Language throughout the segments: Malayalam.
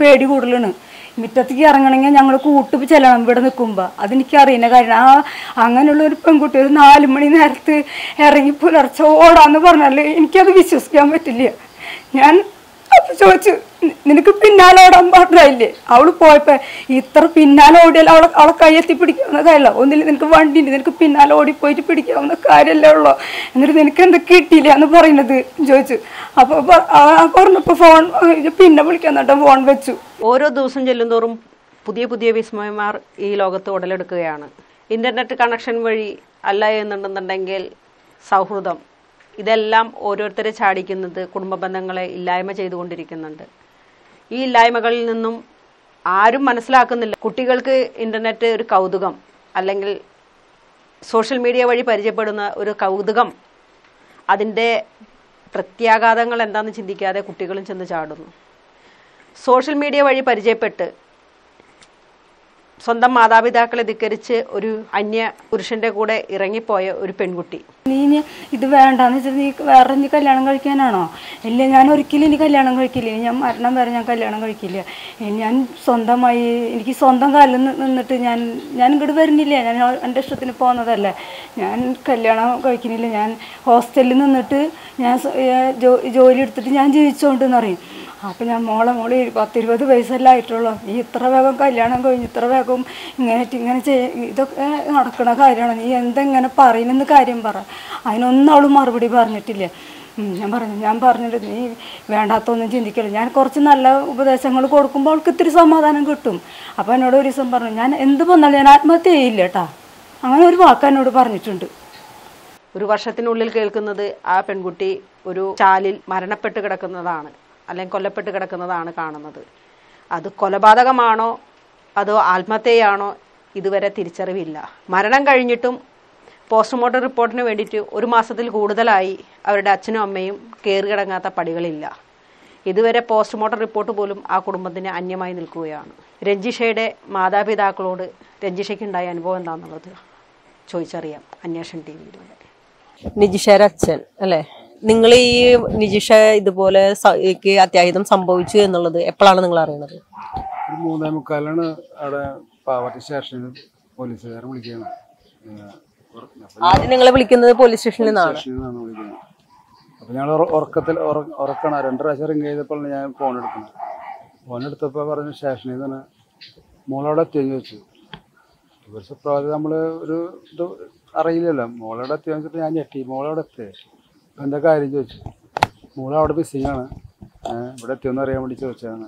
പേടി കൂടുതലാണ് മുറ്റത്തേക്ക് ഇറങ്ങണമെങ്കിൽ ഞങ്ങൾ കൂട്ട് ചെല്ലണം ഇവിടെ നിൽക്കുമ്പോൾ അതെനിക്ക് അറിയുന്ന കാര്യം ആ അങ്ങനെയുള്ള ഒരു പെൺകുട്ടി ഒരു നാല് മണി നേരത്ത് ഇറങ്ങി പുലർച്ചെ ഓടാന്ന് പറഞ്ഞാൽ എനിക്കത് വിശ്വസിക്കാൻ പറ്റില്ല ഞാൻ അപ്പൊ ചോദിച്ചു "നി- നിനക്ക് പിന്നാലെ ഓടാൻ പറഞ്ഞില്ലേ അവള് പോയപ്പോ ഇത്ര പിന്നാലെ ഓടിയാൽ അവളെ അവളെ കയ്യെത്തി പിടിക്കാവുന്ന കാര്യമല്ല ഒന്നില്ല നിനക്ക് വണ്ടി ഉണ്ട് നിനക്ക് പിന്നാലെ ഓടിപ്പോയിട്ട് പിടിക്കാവുന്ന കാര്യമല്ലേ ഉള്ളൂ എന്നിട്ട് നിനക്ക് എന്താ കിട്ടിയില്ല എന്ന് പറയുന്നത് ചോദിച്ചു അപ്പൊ പ- ആ പറഞ്ഞപ്പോ ഫോൺ പിന്നെ വിളിക്കാൻ കേട്ടോ ഫോൺ വെച്ചു ഓരോ ദിവസം ചെല്ലുന്തോറും പുതിയ പുതിയ വിസ്മയന്മാർ ഈ ലോകത്ത് ഉടലെടുക്കുകയാണ് ഇന്റർനെറ്റ് കണക്ഷൻ വഴി അല്ല എന്നുണ്ടെന്നുണ്ടെങ്കിൽ സൗഹൃദം ഇതെല്ലാം ഓരോരുത്തരെ ചാടിക്കുന്നത് കുടുംബ ബന്ധങ്ങളെ ഇല്ലായ്മ ചെയ്തുകൊണ്ടിരിക്കുന്നുണ്ട് ഈ ഇല്ലായ്മകളിൽ നിന്നും ആരും മനസ്സിലാക്കുന്നില്ല കുട്ടികൾക്ക് ഇന്റർനെറ്റ് ഒരു കൗതുകം അല്ലെങ്കിൽ സോഷ്യൽ മീഡിയ വഴി പരിചയപ്പെടുന്ന ഒരു കൗതുകം അതിൻ്റെ പ്രത്യാഘാതങ്ങൾ എന്താണെന്ന് ചിന്തിക്കാതെ കുട്ടികളും ചെന്ന് ചാടുന്നു സോഷ്യൽ മീഡിയ വഴി പരിചയപ്പെട്ട് സ്വന്തം മാതാപിതാക്കളെ ധിക്കരിച്ച് ഒരു അന്യ പുരുഷന്റെ കൂടെ ഇറങ്ങിപ്പോയ ഒരു പെൺകുട്ടി നീ ഇനി ഇത് വേണ്ടാന്ന് വെച്ചാൽ നീ വേറെ ഇനി കല്യാണം കഴിക്കാനാണോ ഇല്ല ഞാൻ ഒരിക്കലും ഇനി കല്യാണം കഴിക്കില്ല ഇനി ഞാൻ മരണം വരെ ഞാൻ കല്യാണം കഴിക്കില്ല ഇനി ഞാൻ സ്വന്തമായി എനിക്ക് സ്വന്തം കാലിൽ നി- നിന്നിട്ട് ഞാൻ ഞാൻ ഇങ്ങോട്ട് വരുന്നില്ല ഞാൻ എൻ്റെ ഇഷ്ടത്തിന് പോകുന്നതല്ലേ ഞാൻ കല്യാണം കഴിക്കുന്നില്ല ഞാൻ ഹോസ്റ്റലിൽ നിന്നിട്ട് ഞാൻ സ്വ- ഏ, ജോ- ജോലി എടുത്തിട്ട് ഞാൻ ജീവിച്ചോണ്ടെന്ന് പറയും അപ്പം ഞാൻ മോളെ മോളെ പത്തിരുപത് വയസ്സല്ലേ ആയിട്ടുള്ളൂ നീ ഇത്ര വേഗം കല്യാണം കഴിഞ്ഞ് ഇത്ര വേഗം ഇങ്ങനെ ഇങ്ങനെ ചെയ്യ ഇതൊക്കെ നടക്കണ കാര്യമാണ് നീ എന്തെങ്ങനെ പറയുന്നെന്ന് കാര്യം പറ അതിനൊന്നും അവൾ മറുപടി പറഞ്ഞിട്ടില്ല ഉം, ഞാൻ പറഞ്ഞു ഞാൻ പറഞ്ഞിട്ട് നീ വേണ്ടാത്തൊന്നും ചിന്തിക്കില്ല ഞാൻ കുറച്ച് നല്ല ഉപദേശങ്ങൾ കൊടുക്കുമ്പോൾ അവൾക്ക് ഇത്തിരി സമാധാനം കിട്ടും അപ്പോൾ എന്നോട് ഒരു ദിവസം പറഞ്ഞു ഞാൻ എന്ത് വന്നാലും ഞാൻ ആത്മഹത്യ ചെയ്യില്ല കേട്ടാ അങ്ങനെ ഒരു വാക്ക് എന്നോട് പറഞ്ഞിട്ടുണ്ട് ഒരു വർഷത്തിനുള്ളിൽ കേൾക്കുന്നത് ആ പെൺകുട്ടി ഒരു ചാലിൽ മരണപ്പെട്ട് കിടക്കുന്നതാണ് അല്ലെങ്കിൽ കൊല്ലപ്പെട്ട് കിടക്കുന്നതാണ് കാണുന്നത് അത് കൊലപാതകമാണോ അതോ ആത്മഹത്യയാണോ ഇതുവരെ തിരിച്ചറിവില്ല മരണം കഴിഞ്ഞിട്ടും പോസ്റ്റ്മോർട്ടം റിപ്പോർട്ടിന് വേണ്ടിയിട്ട് ഒരു മാസത്തിൽ കൂടുതലായി അവരുടെ അച്ഛനും അമ്മയും കയറികിടങ്ങാത്ത പടികളില്ല ഇതുവരെ പോസ്റ്റ്മോർട്ടം റിപ്പോർട്ട് പോലും ആ കുടുംബത്തിന് അന്യമായി നിൽക്കുകയാണ് രഞ്ജിഷയുടെ മാതാപിതാക്കളോട് രഞ്ജിഷയ്ക്കുണ്ടായ അനുഭവം എന്താണെന്നുള്ളത് ചോദിച്ചറിയാം അന്വേഷൺ ടി വിയിലൂടെ നിജിഷയുടെ അച്ഛൻ അല്ലെ നിങ്ങൾ ഈ നിജിഷ ഇതുപോലെ സ- ക്ക് അത്യാഹിതം സംഭവിച്ചു എന്നുള്ളത് എപ്പോഴാണ് നിങ്ങൾ അറിയണത് ഒരു മൂന്നേ മുക്കാലാണ് അവിടെ പാവട്ടി സ്റ്റേഷനിൽ പോലീസുകാരൻ വിളിക്കുകയാണ് ഏഹ് ഉറ- അപ്പൊ ആദ്യം നിങ്ങളെ വിളിക്കുന്നത് പോലീസ് സ്റ്റേഷനിൽ നിന്നാണ് സ്റ്റേഷനിൽ നിന്നാണ് വിളിക്കുന്നത് അപ്പൊ ഞങ്ങൾ ഉറക്കത്തിൽ ഉറ- ഉറക്കണം രണ്ട് പ്രാവശ്യം റിങ് ചെയ്തപ്പോൾ ഞാൻ ഫോൺ എടുക്കണം ഫോൺ എടുത്തപ്പോൾ പറഞ്ഞു സ്റ്റേഷനിൽ നിന്ന് മോളവിടെ എത്തിയെന്ന് ചോദിച്ചു ഒരു സുപ്രഭാതം നമ്മൾ ഒരു ഇത് അറിയില്ലല്ലോ മോളവിടെ എത്തിയെന്ന് വെച്ചിട്ട് ഞാൻ ഞെട്ടി മോളവിടെ എത്തി അപ്പം എന്താ കാര്യം ചോദിച്ചു മോളവിടെ മിസ്സിങ് ആണ് ഏഹ് ഇവിടെ എത്തിയെന്ന് അറിയാൻ വേണ്ടി ചോദിച്ചതാണ്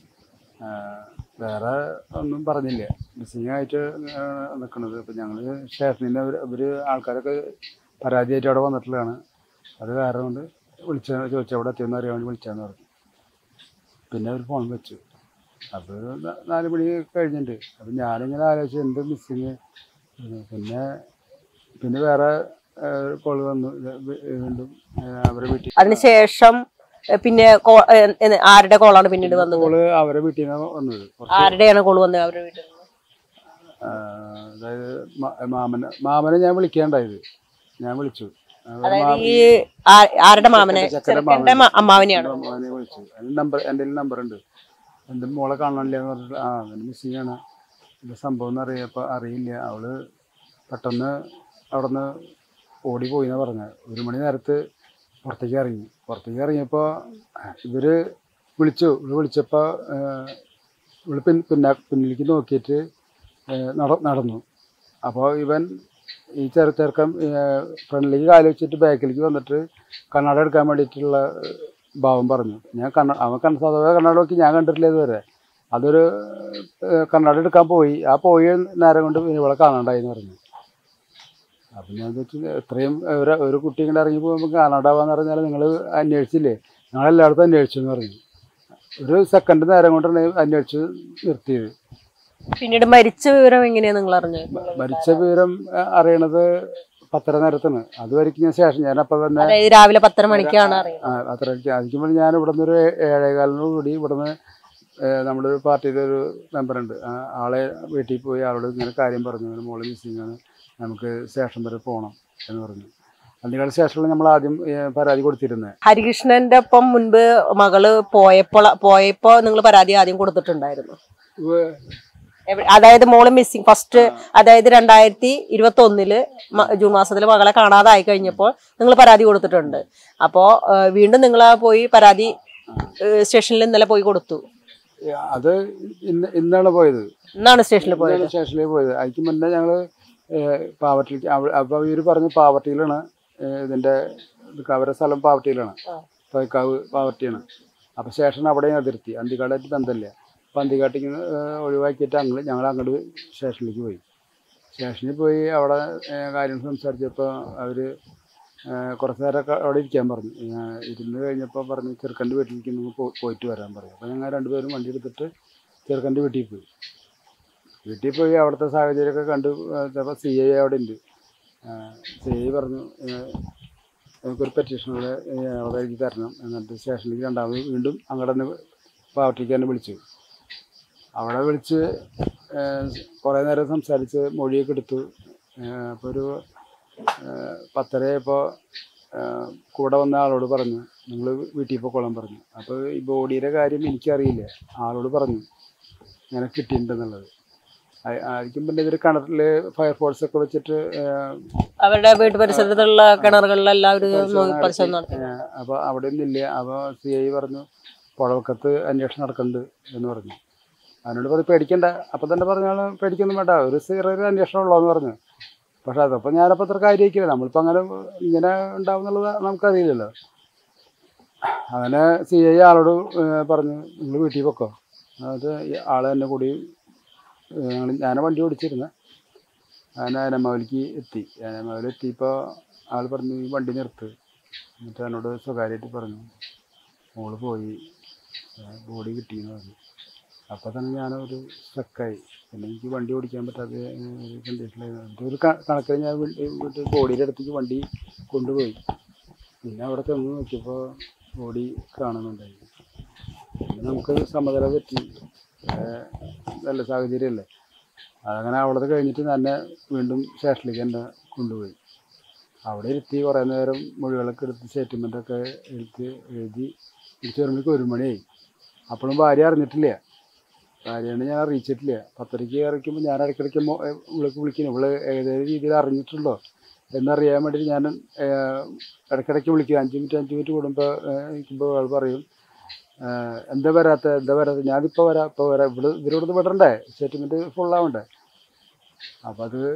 ആഹ് വേറെ ഒന്നും പറഞ്ഞില്ല മിസ്സിങ് ആയിട്ട് നിൽക്കുന്നത് അപ്പം ഞങ്ങൾ സ്റ്റേഷനിൽ നിന്ന് അവർ അവർ ആൾക്കാരൊക്കെ പരാതിയായിട്ട് അവിടെ വന്നിട്ടുള്ളതാണ് അത് കാരണം കൊണ്ട് വിളിച്ച ചോദിച്ചു അവിടെ എത്തിയെന്ന് അറിയാൻ വേണ്ടി വിളിച്ചാന്ന് പറഞ്ഞു പിന്നെ അവർ ഫോൺ വെച്ചു അപ്പോൾ നാല് മണി കഴിഞ്ഞിട്ടുണ്ട് അപ്പം ഞാനിങ്ങനെ ആലോചിച്ചു എന്ത് മിസ്സിങ് പിന്നെ പിന്നെ വേറെ കോൾ വന്നു ഇത് വീണ്ടും ഏഹ് അവരെ വീട്ടിൽ അതിനുശേഷം എ, പിന്നെ കോ- എ, എ, ആരുടെ കോളാണ് പിന്നീട് വന്നത് കോള് അവരെ വീട്ടിൽ നിന്നാണ് വന്നത് കുറച്ച് ആരുടെയാണ് കോള് വന്നത് അവരുടെ വീട്ടിൽ നിന്ന് ആ, അതായത് മാ- മാമനെ മാമനെ ഞാൻ വിളിക്കേണ്ടായത് ഞാൻ വിളിച്ചു അവർ അതായത് ഈ ആ- ആരുടെ മാമനെ ചെറുക്കന്റെ മ- അമ്മാവനെയാണ് മാമനെ വിളിച്ചു അതിന് നമ്പർ എൻ്റെ നമ്പർ ഉണ്ട് എൻ്റെ മോളെ കാണാനില്ല എന്ന് പറഞ്ഞിട്ട് ആ അതിന് മിസ്സിങ് ആണ് ഇത് സംഭവം എന്ന് അറിയപ്പോൾ അറിയില്ല അവള് പെട്ടെന്ന് അവിടെ നിന്ന് ഓടിപ്പോയി എന്നാണ് പറഞ്ഞത് ഒരു മണി നേരത്ത് പുറത്തേക്ക് ഇറങ്ങി പുറത്തേക്ക് ഇറങ്ങിയപ്പോൾ ഇവർ വിളിച്ചു ഇവർ വിളിച്ചപ്പോൾ ഇവള് പിൻ പിന്നെ പിന്നിലേക്ക് നോക്കിയിട്ട് ഏഹ് നട നടന്നു അപ്പോൾ ഇവൻ ഈ ചെറു ചെറുക്കൻ ഫ്രണ്ടിലേക്ക് കാല് വെച്ചിട്ട് ബാക്കിലേക്ക് വന്നിട്ട് കണ്ണാട എടുക്കാൻ വേണ്ടിയിട്ടുള്ള ഏഹ്, ഭാവം പറഞ്ഞു ഞാൻ കണ്ണ അവൻ കണ്ണ സ്വതവേ കണ്ണാട നോക്കി ഞാൻ കണ്ടിട്ടില്ല ഇതുവരെ അതൊരു ഏഹ്, കണ്ണാട എടുക്കാൻ പോയി ആ പോയ നേരം കൊണ്ട് പിന്നെ ഇവളെ കാണാണ്ടായി എന്ന് പറഞ്ഞു അപ്പം ഞാൻ വെച്ചു എത്രയും ഒരു ഒരു കുട്ടി ഇങ്ങനെ ഇറങ്ങി പോകുമ്പോൾ കാണാണ്ടാവാന്ന് പറഞ്ഞാൽ നിങ്ങൾ അന്വേഷിച്ചില്ലേ ഞങ്ങളെല്ലായിടത്തും അന്വേഷിച്ചു എന്ന് പറഞ്ഞു ഒരു സെക്കൻഡ് നേരം കൊണ്ടാണ് അന്വേഷിച്ച് നിർത്തിയത് പിന്നീട് മരിച്ച വിവരം എങ്ങനെയാ നിങ്ങൾ അറിഞ്ഞത് മരിച്ച വിവരം അഹ് അറിയണത് പത്തര നേരത്താണ് അതുവരെയ്ക്ക് ഞാൻ ശേഷം ഞാൻ അപ്പം തന്നെ അതായത് രാവിലെ പത്തര മണിക്കാണ് അറിയുന്നത് ആ, അത്രയ്ക്ക് അതിക്കും വേണ്ടി ഞാൻ ഇവിടെ നിന്ന് ഒരു ഏഴേകാലിനോട് കൂടി ഇവിടുന്ന് ഏഹ്, നമ്മുടെ ഒരു പാർട്ടിയിലെ ഒരു മെമ്പറുണ്ട് ആ ആളെ വീട്ടിൽ പോയി ആളോട് ഇങ്ങനെ കാര്യം പറഞ്ഞു ഇങ്ങനെ മോള് മിസ്സിങ് ആണ് നമുക്ക് സ്റ്റേഷൻ വരെ പോകണം എന്ന് പറഞ്ഞു അന്തിക്കാട് സ്റ്റേഷനിൽ നമ്മൾ ആദ്യം ഏ, പരാതി കൊടുത്തിരുന്നത് ഹരികൃഷ്ണന്റെ ഒപ്പം മുൻപ് മകള് പോയപ്പോൾ പോയപ്പോ നിങ്ങൾ പരാതി ആദ്യം കൊടുത്തിട്ടുണ്ടായിരുന്നു എവിടെ- അതായത് മോള് മിസ്സിങ് ഫസ്റ്റ് അതായത് രണ്ടായിരത്തി ഇരുപത്തി ഒന്നില് ജൂൺ മാസത്തിൽ മകളെ കാണാതായി കഴിഞ്ഞപ്പോൾ നിങ്ങൾ പരാതി കൊടുത്തിട്ടുണ്ട് അപ്പോ ആ, വീണ്ടും നിങ്ങൾ പോയി പരാതി സ്റ്റേഷനിൽ ഇന്നലെ പോയി കൊടുത്തു അത് ഇന്ന് ഇന്നാണ് പോയത് ഇന്നാണ് സ്റ്റേഷനിൽ പോയത് ഇന്നാണ് സ്റ്റേഷനിൽ പോയത് അതിക്ക് മുന്നേ ഞങ്ങള് പാവർട്ടിക്ക് അപ്പൊ ഇവര് പറഞ്ഞു പാവർട്ടിയിലാണ് ഏ, ഇതിന്റെ ഇത് അവരുടെ സ്ഥലം പാവർട്ടിയിലാണ് തോയ്ക്കാവ് പാവർട്ടിയാണ് അപ്പൊ സ്റ്റേഷൻ അവിടെ അതിർത്തി അന്തിക്കാടായിട്ട് ബന്ധമില്ല അപ്പൊ അന്തിക്കാട്ടിക്ക് ഒഴിവാക്കിയിട്ട് അങ്ങ് ഞങ്ങൾ അങ്ങോട്ട് സ്റ്റേഷനിലേക്ക് പോയി സ്റ്റേഷനിൽ പോയി അവിടെ ഏ, കാര്യങ്ങൾ സംസാരിച്ചപ്പോൾ അവര് ഏ, കുറച്ച് നേരമൊക്കെ അവിടെ ഇരിക്കാൻ പറഞ്ഞു ഞാൻ ഇരുന്ന് കഴിഞ്ഞപ്പോൾ പറഞ്ഞു ചെറുക്കൻ്റെ വീട്ടിലേക്ക് നിങ്ങൾ പോയിട്ട് വരാൻ പറഞ്ഞു അപ്പോൾ ഞങ്ങൾ രണ്ടുപേരും വണ്ടി എടുത്തിട്ട് ചെറുക്കൻ്റെ വീട്ടിൽ പോയി വീട്ടിൽ പോയി അവിടുത്തെ സാഹചര്യമൊക്കെ കണ്ട് ചിലപ്പോൾ സി ഐ അവിടെ ഉണ്ട് സി ഐ പറഞ്ഞു ഏഹ്, നമുക്കൊരു പെറ്റീഷൻ അവിടെ ഏഹ്, അവിടെ എഴുതി തരണം എന്നിട്ട് സ്റ്റേഷനിലേക്ക് രണ്ടാമത് വീണ്ടും അങ്ങോട്ട് തന്നെ പാവട്ടിക്ക് തന്നെ വിളിച്ചു അവിടെ വിളിച്ച് ഏഹ്, കുറേ നേരം സംസാരിച്ച് മൊഴിയൊക്കെ എടുത്തു അപ്പോൾ ഒരു ഏഹ്, പത്തരയപ്പോൾ കൂടെ വന്ന ആളോട് പറഞ്ഞു നിങ്ങൾ വീട്ടിൽ പോയിക്കോളാൻ പറഞ്ഞു അപ്പോൾ ഈ ബോഡിയുടെ കാര്യം എനിക്കറിയില്ല ആളോട് പറഞ്ഞു ഇങ്ങനെ കിട്ടിയിട്ടുണ്ടെന്നുള്ളത് ആ- ആയിരിക്കും പിന്നെ ഇവർ കിണറിൽ ഫയർഫോഴ്സ് ഒക്കെ വെച്ചിട്ട് ഏഹ്, അവരുടെ വീട്ടു പരിസരത്തുള്ള കിണറുകളിലെല്ലാം ഒരു പരിശോധന നടത്തി ഏഹ്, അപ്പോൾ അവിടെ ഒന്നുമില്ല അപ്പോൾ സി ഐ പറഞ്ഞു പുഴവക്കത്ത് അന്വേഷണം നടക്കുന്നുണ്ട് എന്ന് പറഞ്ഞു അതിനോട് പറഞ്ഞു പേടിക്കണ്ട അപ്പം തന്നെ പറഞ്ഞാൽ പേടിക്കൊന്നും വേണ്ട ഒരു ചെറിയൊരു അന്വേഷണം ഉള്ളൂ എന്ന് പറഞ്ഞു പക്ഷെ അതപ്പോൾ ഞാനപ്പോൾ അത്ര കാര്യമാക്കില്ല നമ്മളിപ്പോൾ അങ്ങനെ ഇങ്ങനെ ഉണ്ടാവും എന്നുള്ളത് നമുക്കറിയില്ലല്ലോ അങ്ങനെ സി ഐ ആളോട് ഏഹ്, പറഞ്ഞു നിങ്ങൾ വീട്ടിൽ പൊക്കോ അത് ആൾ തന്നെ കൂടി ഞങ്ങൾ ഞാൻ വണ്ടി ഓടിച്ചിരുന്നത് ഞാൻ അനമാവലിക്ക് എത്തി അനമാവലി എത്തിയപ്പോൾ ആൾ പറഞ്ഞു ഈ വണ്ടി നിർത്ത് എന്നിട്ട് എന്നോട് സ്വകാര്യമായിട്ട് പറഞ്ഞു മോള് പോയി ബോഡി കിട്ടിയെന്ന് പറഞ്ഞു അപ്പോൾ തന്നെ ഞാനൊരു സ്ട്രക്കായി പിന്നെ എനിക്ക് വണ്ടി ഓടിക്കാൻ പറ്റാത്ത ഏഹ്, ഒരു കണ്ടീഷനിലായിരുന്നു എന്നിട്ട് ഒരു ക- കണക്കിന് ഞാൻ വീ- വീട്ടിൽ ബോഡിയുടെ അടുത്തേക്ക് വണ്ടി കൊണ്ടുപോയി പിന്നെ അവിടെ ചെന്ന് നോക്കിയപ്പോൾ ബോഡി കാണുന്നുണ്ടായി പിന്നെ നമുക്ക് സമതല തെറ്റി ഏഹ്, നല്ല സാഹചര്യമല്ലേ അതങ്ങനെ അവിടുത്തെ കഴിഞ്ഞിട്ട് തന്നെ വീണ്ടും സ്റ്റേഷനിലേക്ക് എന്നെ കൊണ്ടുപോയി അവിടെ ഇരുത്തി കുറേ നേരം മൊഴികളൊക്കെ എടുത്ത് സ്റ്റേറ്റ്മെൻ്റൊക്കെ എടുത്ത് എഴുതി തിരിച്ചു വരുമ്പോഴേക്ക് ഒരു മണിയായി അപ്പോഴും ഭാര്യ അറിഞ്ഞിട്ടില്ല ഭാര്യയാണ് ഞാൻ അറിയിച്ചിട്ടില്ല പത്തരയ്ക്ക് ഇറക്കുമ്പോൾ ഞാൻ ഇടയ്ക്കിടയ്ക്ക് മോ- ഏ, ഇവൾക്ക് വിളിക്കുന്നു ഇവള് ഏതെങ്കിലും രീതിയിൽ അറിഞ്ഞിട്ടുണ്ടോ എന്നറിയാൻ വേണ്ടിയിട്ട് ഞാൻ ഏഹ്, ഇടയ്ക്കിടയ്ക്ക് വിളിക്കും അഞ്ച് മിനിറ്റ് അഞ്ച് മിനിറ്റ് കൂടുമ്പോൾ നിൽക്കുമ്പോൾ അവൾ പറയും ഏഹ്, എന്താ വരാത്ത എന്താ വരാത്ത ഞാനിപ്പോൾ വരാം ഇപ്പോൾ വരാം ഇവിടെ ഇവരോട് വിടണ്ടേ സ്റ്റേറ്റ്മെൻറ്റ് ഫുള്ളാവണ്ടേ അപ്പം അത്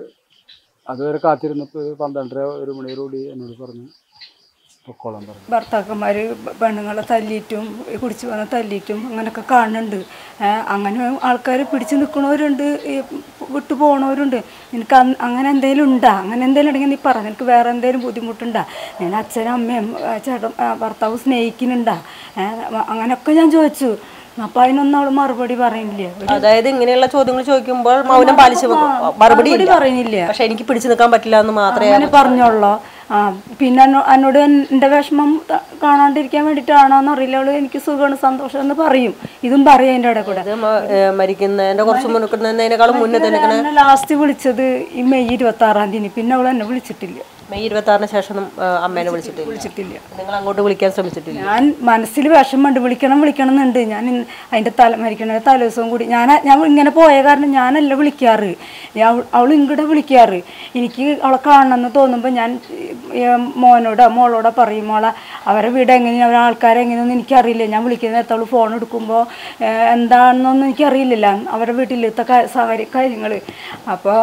അതുവരെ കാത്തിരുന്നപ്പോൾ ഒരു പന്ത്രണ്ടര ഒരു മണിയോടുകൂടി എന്നോട് പറഞ്ഞു പൊക്കോളാൻ പറഞ്ഞു ഭർത്താക്കന്മാർ പെണ്ണുങ്ങളെ തല്ലിയിട്ടും കുടിച്ചു വന്ന് തല്ലിയിട്ടും അങ്ങനെയൊക്കെ കാണുന്നുണ്ട് ഏ, അങ്ങനെ ആൾക്കാർ പിടിച്ചു നിൽക്കണവരുണ്ട് ഈ വിട്ടു പോണവരുണ്ട് നിനക്ക് അന്ന് അങ്ങനെ എന്തെങ്കിലും ഉണ്ടാ അങ്ങനെ എന്തെങ്കിലും ഉണ്ടെങ്കിൽ നീ പറ നിനക്ക് വേറെ എന്തെങ്കിലും ബുദ്ധിമുട്ടുണ്ടാ ഞാൻ അച്ഛനും അമ്മയും ആ, ചേട്ടൻ ആ, ഭർത്താവ് സ്നേഹിക്കുന്നുണ്ടാ ഏ, അങ്ങനെയൊക്കെ ഞാൻ ചോദിച്ചു അപ്പം അതിനൊന്നും അവൾ മറുപടി പറയുന്നില്ല ഒരു അതായത് ഇങ്ങനെയുള്ള ചോദ്യങ്ങൾ ചോദിക്കുമ്പോൾ മൗനം പാലിച്ചു വെക്കും. മറുപടി ഇല്ല. പറയുന്നില്ല പക്ഷെ എനിക്ക് പിടിച്ചു നിൽക്കാൻ പറ്റില്ല എന്ന് മാത്രമേ അങ്ങനെ പറഞ്ഞോളൂ ആ പിന്നെ എന്നോ- എന്നോട് എൻ്റെ വിഷമം ത- കാണാണ്ടിരിക്കാൻ വേണ്ടിയിട്ടാണോ എന്നറിയില്ല അവള് എനിക്ക് സുഖമാണ് സന്തോഷം എന്ന് പറയും ഇതും പറയും എൻ്റെ ഇടയിൽ കൂടെ ഇത് മ- ഏ, മരിക്കുന്നതിന്റെ കുറച്ച് മുൻക്കുന്നതിനേക്കാളും മുന്നേ തന്നെ ഇങ്ങനെ എന്നെ ലാസ്റ്റ് വിളിച്ചത് ഈ മെയ് ഇരുപത്തി ആറാം തീയതി പിന്നെ അവൾ എന്നെ വിളിച്ചിട്ടില്ല മെയ് ഇരുപത്തി ആറിന് ശേഷം ആ, അമ്മേനെ വിളിച്ചിട്ടില്ല വിളിച്ചിട്ടില്ല നിങ്ങൾ അങ്ങോട്ട് വിളിക്കാൻ ശ്രമിച്ചിട്ടില്ല ഞാൻ മനസ്സിൽ വിഷമമുണ്ട് വിളിക്കണം വിളിക്കണം എന്നുണ്ട് ഞാൻ ഇന്ന് അതിൻ്റെ തല മരിക്കണ തലേദിവസവും കൂടി ഞാൻ ഞാൻ ഇങ്ങനെ പോയ കാരണം ഞാനല്ല വിളിക്കാറ് ഞാൻ- അവൾ ഇങ്ങോട്ട് വിളിക്കാറ് എനിക്ക് അവളെ കാണണമെന്ന് തോന്നുമ്പോൾ ഞാൻ ഈ മോനോടോ മോളോടോ പറയും മോളെ അവരെ വീട് എങ്ങനെയാണ് അവരെ ആൾക്കാരെങ്ങനെയൊന്നും എനിക്കറിയില്ല ഞാൻ വിളിക്കുന്ന നേരത്തെ അവൾ ഫോൺ എടുക്കുമ്പോൾ എന്താണെന്നൊന്നും എനിക്കറിയില്ലല്ലോ അവരുടെ വീട്ടിലത്തെ കാര്യങ്ങൾ അപ്പോൾ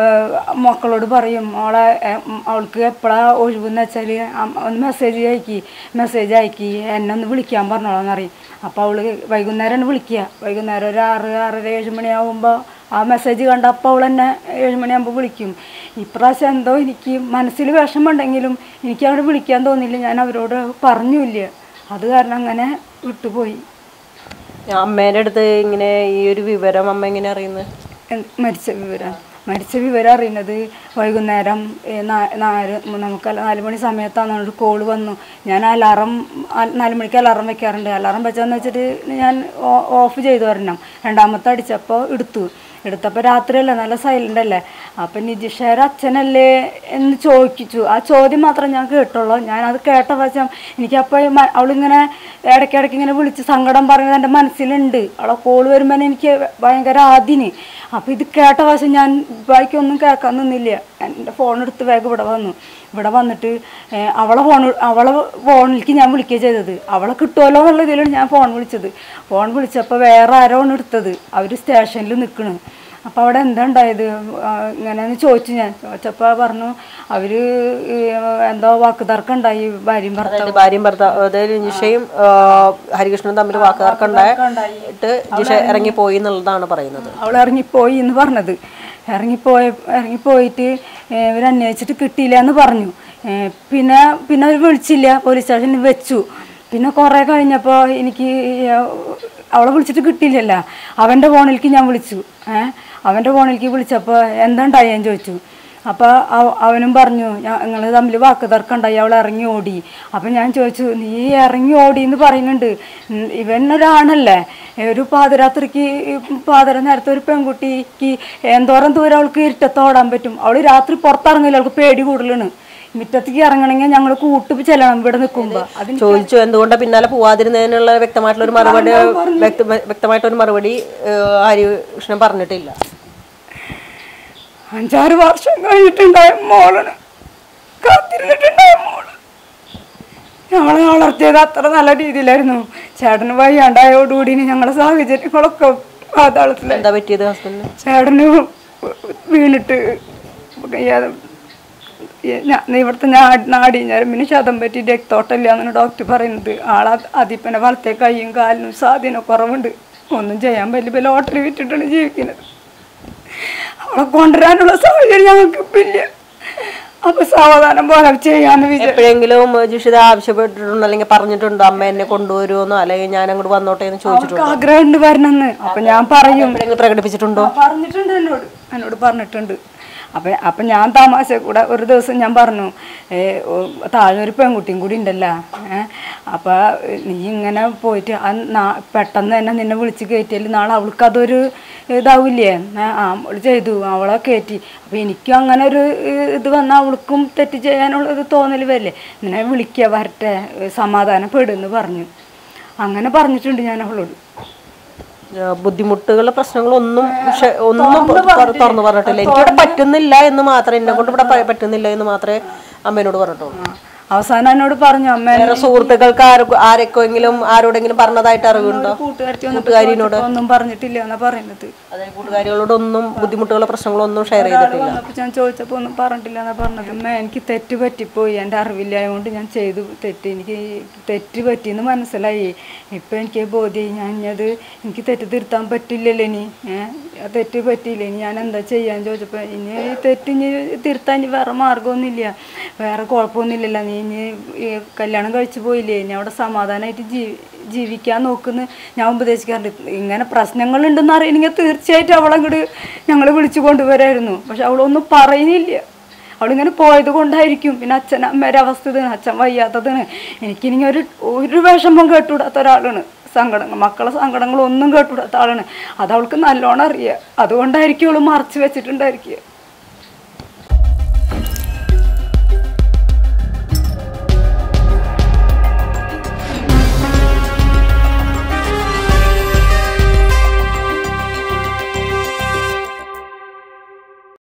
മക്കളോട് പറയും മോളെ ഏഹ്, ഉം, അവൾക്ക് എപ്പോഴാണ് ഒഴിവെന്ന് വെച്ചാൽ ഒന്ന് മെസ്സേജ് അയക്കി മെസ്സേജ് അയക്കി എന്നെ ഒന്ന് വിളിക്കാൻ പറഞ്ഞോളാന്ന് പറയും അപ്പോൾ അവൾ വൈകുന്നേരമാണ് വിളിക്കുക വൈകുന്നേരം ഒരു ആറ് ആറര ഏഴ് മണിയാവുമ്പോൾ ആ മെസ്സേജ് കണ്ട അപ്പോൾ അവൾ എന്നെ ഏഴ് മണിയാകുമ്പോൾ വിളിക്കും ഇപ്രാവശ്യം എന്തോ എനിക്ക് മനസ്സിൽ വിഷമമുണ്ടെങ്കിലും എനിക്ക് അവിടെ വിളിക്കാൻ തോന്നില്ല ഞാൻ അവരോട് പറഞ്ഞില്ല അത് കാരണം അങ്ങനെ വിട്ടുപോയി അമ്മേന്റെ അടുത്ത് ഇങ്ങനെ ഈ ഒരു വിവരം അമ്മ എങ്ങനെ അറിയുന്നത് എന്ത് മരിച്ച വിവരം മരിച്ച വിവരം അറിയുന്നത് വൈകുന്നേരം ഏ, നാ- നാല് നമുക്ക് നാല് മണി സമയത്താണ് ഒരു കോള് വന്നു ഞാൻ അലാറം ആ- നാല് മണിക്ക് അലാറം വെക്കാറുണ്ട് അലാറം വെച്ചതെന്ന് വെച്ചിട്ട് ഞാൻ ഓ- ഓഫ് ചെയ്തു വരണം രണ്ടാമത്തെ അടിച്ചപ്പോൾ എടുത്തു എടുത്തപ്പോൾ രാത്രിയല്ലേ നല്ല സൈലൻ്റ് അല്ലേ അപ്പം നിജിഷേര അച്ഛനല്ലേ എന്ന് ചോദിച്ചു ആ ചോദ്യം മാത്രം ഞാൻ കേട്ടുള്ളൂ ഞാൻ അത് കേട്ട വശം എനിക്കപ്പോൾ അവളിങ്ങനെ ഇടയ്ക്കിടയ്ക്ക് ഇങ്ങനെ വിളിച്ച് സങ്കടം പറയുന്നത് എൻ്റെ മനസ്സിലുണ്ട് അവളെ കോള് വരുമ്പോൾ എനിക്ക് ഭയങ്കര ആദിന് അപ്പോൾ ഇത് കേട്ട വശം ഞാൻ ബാക്കിയൊന്നും കേൾക്കാൻ നിന്നില്ല എൻ്റെ ഫോൺ എടുത്ത് വേഗം ഇവിടെ വന്നു ഇവിടെ വന്നിട്ട് ഏഹ്, അവളെ ഫോൺ അവളെ ഫോണിലേക്ക് ഞാൻ വിളിക്കുക ചെയ്തത് അവളെ കിട്ടുമല്ലോ എന്നുള്ള ഇതിലാണ് ഞാൻ ഫോൺ വിളിച്ചത് ഫോൺ വിളിച്ചപ്പോൾ വേറെ ആരോ ആണ് എടുത്തത് അവർ സ്റ്റേഷനിൽ നിൽക്കണ് അപ്പോൾ അവിടെ എന്താ ഉണ്ടായത് ആ, ഇങ്ങനെയെന്ന് ചോദിച്ചു ഞാൻ ചോദിച്ചപ്പോൾ പറഞ്ഞു അവർ എന്തോ വാക്ക് തർക്കം ഉണ്ടായി ഭാര്യയും ഭർത്താവും അതായത് ഭാര്യയും ഭർത്താവ് അതായത് ജിഷയും ആ, ഹരികൃഷ്ണനും തമ്മിൽ വാക്കുകാർക്കുണ്ടായിട്ട് ജിഷ ഇറങ്ങിപ്പോയി എന്നുള്ളതാണ് പറയുന്നത് അവൾ ഇറങ്ങിപ്പോയി എന്ന് പറഞ്ഞത് ഇറങ്ങിപ്പോയ ഇറങ്ങിപ്പോയിട്ട് ഇവർ അന്വേഷിച്ചിട്ട് കിട്ടിയില്ല എന്ന് പറഞ്ഞു ഏ, പിന്നെ പിന്നെ അവർ വിളിച്ചില്ല പോലീസ് സ്റ്റേഷനിൽ വെച്ചു പിന്നെ കുറേ കഴിഞ്ഞപ്പോൾ എനിക്ക് ഈ, അവളെ വിളിച്ചിട്ട് കിട്ടിയില്ലല്ലോ അവൻ്റെ ഫോണിലേക്ക് ഞാൻ വിളിച്ചു ഏ അവൻ്റെ ഫോണിലേക്ക് വിളിച്ചപ്പോൾ എന്താ ഉണ്ടായെന്ന് ചോദിച്ചു അപ്പോൾ അവനും പറഞ്ഞു ഞങ്ങൾ തമ്മിൽ വാക്ക് തർക്കമുണ്ടായി അവൾ ഇറങ്ങി ഓടി അപ്പം ഞാൻ ചോദിച്ചു നീ ഇറങ്ങി ഓടി എന്ന് പറയുന്നുണ്ട് ഉം, ഇവൻ ഒരാണല്ലേ ഒരു പാതിരാത്രിക്ക് ഈ പാതിര നേരത്തെ ഒരു പെൺകുട്ടിക്ക് എന്തോരം ദൂരം അവൾക്ക് ഇരുട്ടത്ത് ഓടാൻ പറ്റും അവൾ രാത്രി പുറത്തിറങ്ങില്ല അവൾക്ക് പേടി കൂടുതലാണ് മുറ്റത്തേക്ക് ഇറങ്ങണമെങ്കിൽ ഞങ്ങൾ കൂട്ടി ചെല്ലണം ഇവിടെ നിൽക്കുമ്പോൾ അതിന് ചോദിച്ചു എന്തുകൊണ്ടാണ് പിന്നാലെ പോവാതിരുന്നതിനുള്ള വ്യക്തമായിട്ടുള്ള ഒരു മറുപടി വ്യക്ത- വ്യക്തമായിട്ടൊരു മറുപടി ആ, ഹരികൃഷ്ണൻ പറഞ്ഞിട്ടില്ല അഞ്ചാറ് വർഷം കഴിഞ്ഞിട്ടുണ്ടായ മോളാണ് കാത്തിരുന്നിട്ടുണ്ടായ മോള് ഞങ്ങളെ വളർത്തിയത് അത്ര നല്ല രീതിയിലായിരുന്നു ചേട്ടന് വയ്യാണ്ടായോടുകൂടി ഞങ്ങളെ സാഹചര്യങ്ങളൊക്കെ പാതാളത്തിലായി എന്താ പറ്റിയത് ഹസ്ബൻഡിന് ചേട്ടന് വീണിട്ട് ഏത് ഞാ- ഇവിടുത്തെ നാടി നാടി ഞരമ്പിന് ശതം പറ്റി രക്തോട്ടമില്ല എന്നാണ് ഡോക്ടർ പറയുന്നത് ആളെ അതിപ്പനെ വളർത്തിയ കൈയും കാലിനും സ്വാധീനം കുറവുണ്ട് ഒന്നും ചെയ്യാൻ പറ്റില്ല ഇപ്പം ലോട്ടറി വിറ്റിട്ടാണ് ജീവിക്കുന്നത് അവളെ കൊണ്ടുവരാനുള്ള സാഹചര്യം ഞങ്ങൾക്ക് ഇപ്പം ഇല്ല അപ്പൊ സാവധാനം പോലെ ചെയ്യാന്ന് വിചാരിച്ചു എപ്പോഴെങ്കിലും ജിഷിത ആവശ്യപ്പെട്ടിട്ടുണ്ടോ അല്ലെങ്കിൽ പറഞ്ഞിട്ടുണ്ടോ അമ്മ എന്നെ കൊണ്ടുവരുമെന്നോ അല്ലെങ്കിൽ ഞാൻ അങ്ങോട്ട് വന്നോട്ടെ എന്ന് ചോദിച്ചിട്ടുണ്ടോ അവൾക്ക് ആഗ്രഹമുണ്ട് വരണമെന്ന് അപ്പൊ ഞാൻ പറയും എപ്പോഴെങ്കിലും പ്രകടിപ്പിച്ചിട്ടുണ്ടോ ആ, പറഞ്ഞിട്ടുണ്ട് എന്നോട് എന്നോട് പറഞ്ഞിട്ടുണ്ട് അപ്പം അപ്പം ഞാൻ തമാശ കൂടെ ഒരു ദിവസം ഞാൻ പറഞ്ഞു ഏ, ഓ, താഴെ ഒരു പെൺകുട്ടിയും കൂടി ഉണ്ടല്ലോ ഏ അപ്പം നീ ഇങ്ങനെ പോയിട്ട് ആ നാ- പെട്ടെന്ന് തന്നെ നിന്നെ വിളിച്ച് കയറ്റിയാൽ നാളെ അവൾക്ക് അതൊരു ഇതാവില്ലേ ഏ, ആ അവള് ചെയ്തു അവളെ കയറ്റി അപ്പം എനിക്കും അങ്ങനെ ഒരു ഏ, ഇത് വന്നാൽ അവൾക്കും തെറ്റ് ചെയ്യാനുള്ള ഒരു തോന്നൽ വരില്ലേ നിന്നെ വിളിക്കുക വരട്ടെ സമാധാനപ്പെടുന്ന് പറഞ്ഞു അങ്ങനെ പറഞ്ഞിട്ടുണ്ട് ഞാൻ അവളോട് ബുദ്ധിമുട്ടുകൾ പ്രശ്നങ്ങളൊന്നും പക്ഷെ ഒന്നും പുറ- തുറന്നു പറഞ്ഞിട്ടില്ല എനിക്കിവിടെ പറ്റുന്നില്ല എന്ന് മാത്രമേ എന്നെ കൊണ്ട് ഇവിടെ പ- പറ്റുന്നില്ല എന്ന് മാത്രമേ അമ്മേനോട് പറഞ്ഞിട്ടുള്ളൂ അവസാനം എന്നോട് പറഞ്ഞു അമ്മ വേറെ സുഹൃത്തുക്കൾക്ക് ആരൊക്കെ ആരെങ്കിലും ആരോടെങ്കിലും പറഞ്ഞതായിട്ട് അറിവുണ്ടോ കൂട്ടുകാരത്തി വന്നപ്പോൾ ഒന്നും പറഞ്ഞിട്ടില്ല എന്നാ പറയുന്നത് അതായത് കൂട്ടുകാരികളോടൊന്നും ബുദ്ധിമുട്ടുകളോ പ്രശ്നങ്ങളോ ഒന്നും ഷെയർ ചെയ്തിട്ടില്ല വന്നപ്പോൾ ഞാൻ ചോദിച്ചപ്പോൾ ഒന്നും പറഞ്ഞിട്ടില്ല എന്നാ പറഞ്ഞത് അമ്മ എനിക്ക് തെറ്റ് പറ്റിപ്പോയി എൻ്റെ അറിവില്ലായതുകൊണ്ട് ഞാൻ ചെയ്തു തെറ്റ് എനിക്ക് തെറ്റ് പറ്റിയെന്ന് മനസ്സിലായി ഇപ്പം എനിക്ക് ബോധ്യമായി ഞാൻ ഇനി അത് എനിക്ക് തെറ്റ് തിരുത്താൻ പറ്റില്ലല്ലോ ഇനി ഏഹ് തെറ്റ് പറ്റിയില്ല ഇനി ഞാൻ എന്താ ചെയ്യാൻ ചോദിച്ചപ്പോൾ ഇനി ഈ തെറ്റ് ഇനി തിരുത്താൻ ഇനി വേറെ മാർഗമൊന്നുമില്ല വേറെ കുഴപ്പമൊന്നുമില്ലല്ലോ നീ ഇനി ഈ കല്യാണം കഴിച്ചു പോയില്ലേ ഇനി അവിടെ സമാധാനമായിട്ട് ജീ ജീവിക്കാൻ നോക്കുന്നു ഞാൻ ഉപദേശിക്കാറുണ്ട് ഇങ്ങനെ പ്രശ്നങ്ങളുണ്ടെന്ന് അറിയണമെങ്കിൽ തീർച്ചയായിട്ടും അവളങ്ങോട്ട് ഞങ്ങൾ വിളിച്ചു കൊണ്ടുവരായിരുന്നു പക്ഷെ അവളൊന്നും പറയുന്നില്ല അവളിങ്ങനെ പോയത് കൊണ്ടായിരിക്കും പിന്നെ അച്ഛൻ അമ്മേരെ അവസ്ഥ ഇതാണ് അച്ഛൻ വയ്യാത്തതാണ് എനിക്കിനി ഒരു ഒരു വിഷമം കേട്ടുവിടാത്ത ഒരാളാണ് സങ്കടങ്ങൾ മക്കളെ സങ്കടങ്ങളൊന്നും കേട്ടുവിടാത്ത ആളാണ് അത് അവൾക്ക് നല്ലോണം അറിയാം അതുകൊണ്ടായിരിക്കും അവൾ മറച്ചു വെച്ചിട്ടുണ്ടായിരിക്കുക